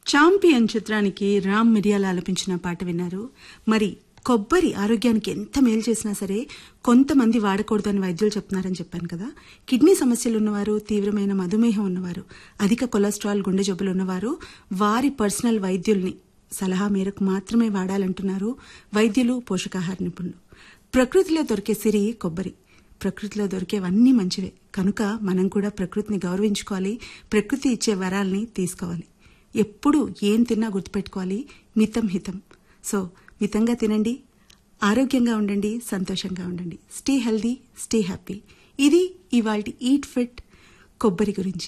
champion చిత్రానికి రామ్ మిరియాల ఆలపించిన పాట విన్నారు మరి కొబ్బరి ఆరోగ్యానికి ఎంత మేలు చేసినా సరే కొంతమంది వాడకూడదని వైద్యులు చెప్తున్నారని చెప్పాను కదా కిడ్నీ సమస్యలు ఉన్నవారు తీవ్రమైన మధుమేహం ఉన్నవారు అధిక కొలెస్ట్రాల్ గుండె జబ్బులు ఉన్నవారు వారి పర్సనల్ వైద్యుల్ని సలహా మేరకు మాత్రమే వాడాలంటున్నారు వైద్యులు పోషకాహార నిపుణులు ప్రకృతిలో దొరికే సిరి కొబ్బరి ప్రకృతిలో దొరికేవన్నీ మంచివే కనుక మనం కూడా ప్రకృతిని గౌరవించుకోవాలి ప్రకృతి ఇచ్చే వరాల్ని తీసుకోవాలి ఎప్పుడు ఏం తిన్నా గుర్తుపెట్టుకోవాలి మితం హితం సో మితంగా తినండి ఆరోగ్యంగా ఉండండి సంతోషంగా ఉండండి స్టే హెల్దీ స్టే హ్యాపీ ఇది ఇవాళ ఈట్ ఫిట్ కొబ్బరి గురించి